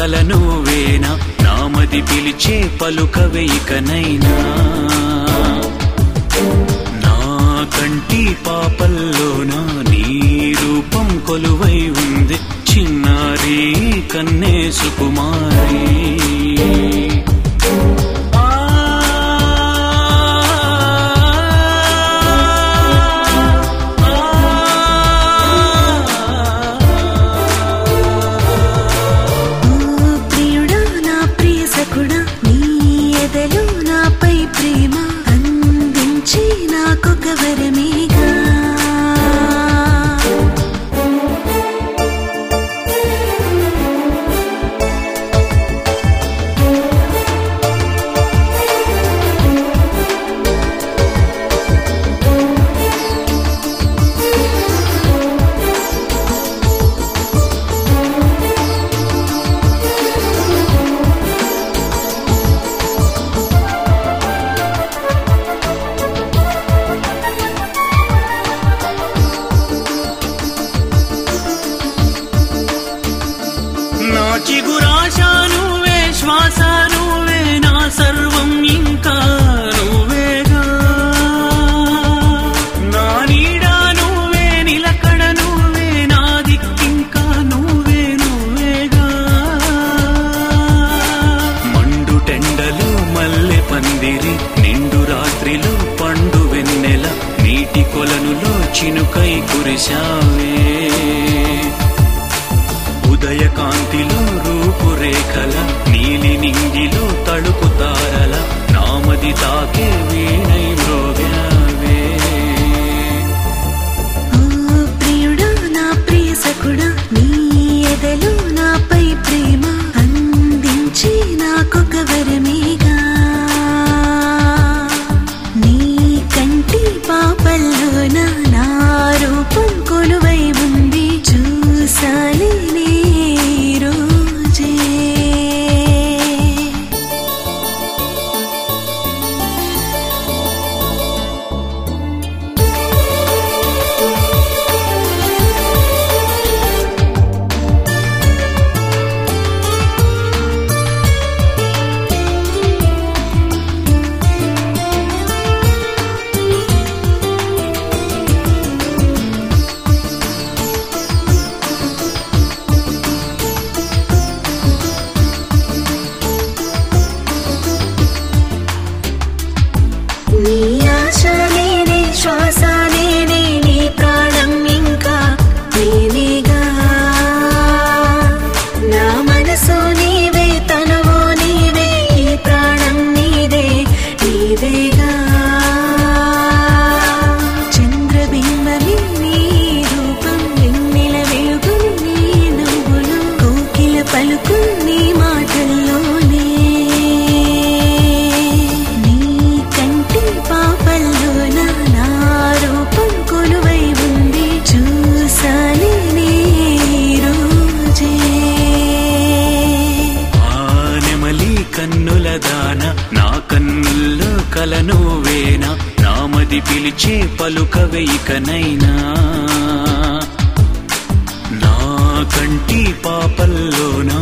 కల నువ్వేనా నామది పిలిచే పలుకవే ఇకనైనా నా కంటి పాపల్లోన నీ రూపం కొలువై ఉంది చిన్నారి కన్నే సుకుమారి ఆ ఓ ప్రియుడా నా ప్రియ సఖుడా నీ ఎదలో నాపై ప్రేమ అందించి నాకొక వరమేగా నా చిగురాశ నువ్వే శ్వాస నువ్వే నా సర్వం ఇంకా నువ్వేగా నా నీడ నువ్వే నిలకడ నువ్వే నా దిక్కింకా నువ్వే నువ్వేగా మండు టెండలు మల్లె పందిరి నిండు రాత్రిలో పండు వెన్నెల నీటి కొలనులో చినుకై కురిశావే ఉదయ కాంతిలో రూపురేఖల నీలి నింగిలో తడుపు తారల నామది తాకే వీణై మ్రోగావే ఓ ప్రియుడా నా ప్రియ సఖుడా నీ ఎదలో నాపై ప్రేమ అందించి నాకొక వరమేగా నీ కంటి పాపల్లోన నా రూపం కొలువై ఉంది చూసాలి నీ రోజే నీ ఆశ నేనే శ్వాస నేనే నీ ప్రాణం ఇంకా నేనేగా నా మనసు నీవే తనవో నీవే ఈ ప్రాణం నీదే నీవేగా చంద్రబింబమి నీ రూపం వెన్నెల వెలుగు నీ నవ్వులు కోకిల పలుకు నీ మాటల్లోనే నీ కంటి పాపల్లోన నా రూపం కొలువై ఉంది చూసాలి నీ రోజే ఆ నెమలి కన్నుల దాన నా కన్నుల్లో కల నువ్వేనా నామది పిలిచే పలుకవే ఇకనైనా నా కంటి పాపల్లోనా